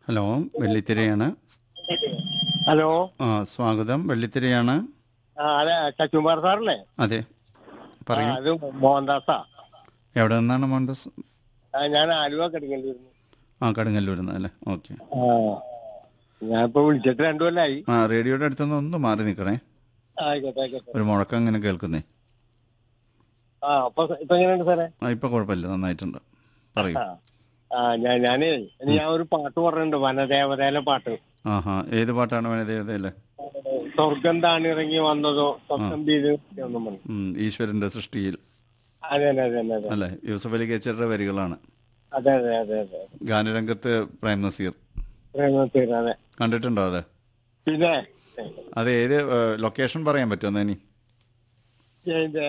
Hello വെള്ളിത്തിരയാണ് hello ആ സ്വാഗതം വെള്ളിത്തിരയാണ് ആ അതെ ചച്ചുമാർ സാറല്ലേ അതെ ആ, പറയൂ അത് മോഹൻദാസാ എവിടെ നിന്നാണ് മോഹൻദാസ് ആ, ഞാൻ ആലുവ കിടക്കേണ്ടി വരുന്നു ആ കടുങ്ങല്ലൂരിൽ നിന്ന് അല്ലേ ഓക്കെ ആ ഞാനിപ്പോ വിളിച്ചിട്ട് രണ്ടു കൊല്ലായി ആ റേഡിയോയുടെ അടുത്തുനിന്ന് ഒന്ന് മാറി നിൽക്കണേ ആയിക്കോട്ടെ ആയിക്കോട്ടെ ഒരു മുഴക്കം ഇങ്ങനെ കേൾക്കുന്നേ ആ അപ്പൊ ഇപ്പൊ എങ്ങനെയുണ്ട് സാറേ ആ ഇപ്പം കുഴപ്പമില്ല നന്നായിട്ടുണ്ട് പറയൂ ആ ആ ഞാൻ ഞാനേ ഇനി ഞാൻ ഒരു പാട്ട് പറഞ്ഞിട്ടുണ്ട് വനദേവതയിലെ പാട്ട് ആഹാ ഏത് പാട്ടാണ് വനദേവതയല്ലേ സ്വർഗം താണിറങ്ങി വന്നതോ സ്വപ്നം ചെയ്ത് ഒന്നും പറഞ്ഞു ഉം, ഈശ്വരന്റെ സൃഷ്ടിയിൽ അതെ അതെ അതെ അതെ അതെ അല്ലേ യൂസഫ് അലി കേച്ചറുടെ വരികളാണ് അതെ അതെ അതെ അതെ ഗാനരംഗത്ത് പ്രേം നസീർ പ്രേമത്തിൽ അതെ കണ്ടിട്ടുണ്ടോ അത് പിന്നെ അത് ഏത് ലൊക്കേഷൻ പറയാൻ പറ്റുമോ ഇനി ഇതിന്റെ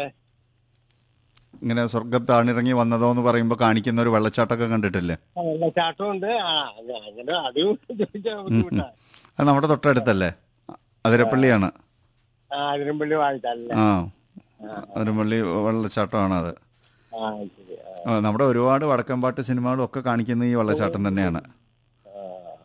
ഇങ്ങനെ സ്വർഗം താണിറങ്ങി വന്നതോ എന്ന് പറയുമ്പോൾ കാണിക്കുന്ന ഒരു വെള്ളച്ചാട്ടമൊക്കെ കണ്ടിട്ടില്ലേ ആ, വെള്ളച്ചാട്ടമുണ്ട് ആ ഞാൻ അങ്ങനെ അത് ചോദിച്ചാൽ ബുദ്ധിമുട്ടാ അത് നമ്മുടെ തൊട്ടടുത്തല്ലേ അതിരപ്പള്ളിയാണ് ആ അതിരമ്പള്ളി വാഴ്ചല്ലേ ആ അതിരപ്പള്ളി വെള്ളച്ചാട്ടമാണ് അത് ആ ശരി ആ, ആ, നമ്മുടെ ഒരുപാട് വടക്കൻപാട്ട് സിനിമകളും ഒക്കെ കാണിക്കുന്ന ഈ വെള്ളച്ചാട്ടം തന്നെയാണ് ആ.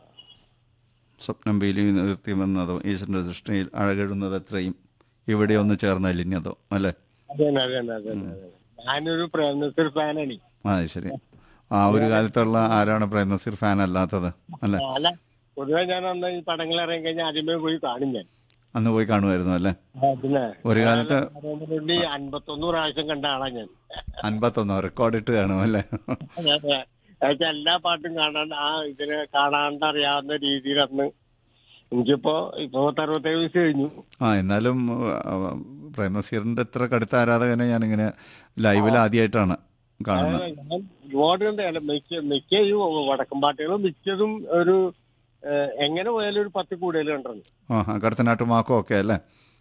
സ്വപ്നം ബീലി നിർത്തി വന്നതോ ഈശ്വരന്റെ ദൃഷ്ടിയിൽ അഴകഴുന്നത് എത്രയും ഇവിടെ ഒന്ന് ചേർന്ന് അലിഞ്ഞതോ അല്ലേ അതന്നെ അതന്നെ അതന്നെ അതന്നെ. ഞാനൊരു പ്രേംനസീർ ഫാനാണ് ആ ശരി ആ ഒരു കാലത്തുള്ള ആരാണ് പ്രേം നസീർ ഫാൻ അല്ലാത്തത് അല്ലേ അല്ല പൊതുവെ ഞാൻ അന്ന് ഈ പടങ്ങൾ ഇറങ്ങി കഴിഞ്ഞാൽ ആദ്യമേ പോയി കാണും ഞാൻ അന്ന് പോയി കാണുമായിരുന്നു അല്ലേ ആ, പിന്നെ ഒരു കാലത്ത് വേണ്ടി അൻപത്തൊന്ന് പ്രാവശ്യം കണ്ട ആളാ ഞാൻ അൻപത്തൊന്നോ റെക്കോർഡ് ഇട്ട് കാണും അല്ലേ അതെ. എന്നുവെച്ചാ എല്ലാ പാട്ടും കാണാൻ ആ ഇതിന് കാണാണ്ട് അറിയാവുന്ന രീതിയിൽ അന്ന് എനിക്കിപ്പോ ഇപ്പൊ അറുപത്തേഴ് വയസ്സ് കഴിഞ്ഞു ആ എന്നാലും ആ, പ്രേം നസീറിന്റെ ഇത്ര കടുത്ത ആരാധകനെ ഞാനിങ്ങനെ ലൈവിൽ ആദ്യമായിട്ടാണ് കാണുന്നത് ഞാൻ ഒരുപാട് കണ്ട് അല്ല മിക്ക മിക്ക ഈ വടക്കം പാട്ടുകളും മിക്കതും ഒരു ഏഹ്, എങ്ങനെ പോയാലും ഒരു പത്ത് കൂടുതൽ കണ്ടിട്ടുണ്ട് ആ കടത്തനാട്ട് മാക്കോ ഒക്കെ അല്ലേ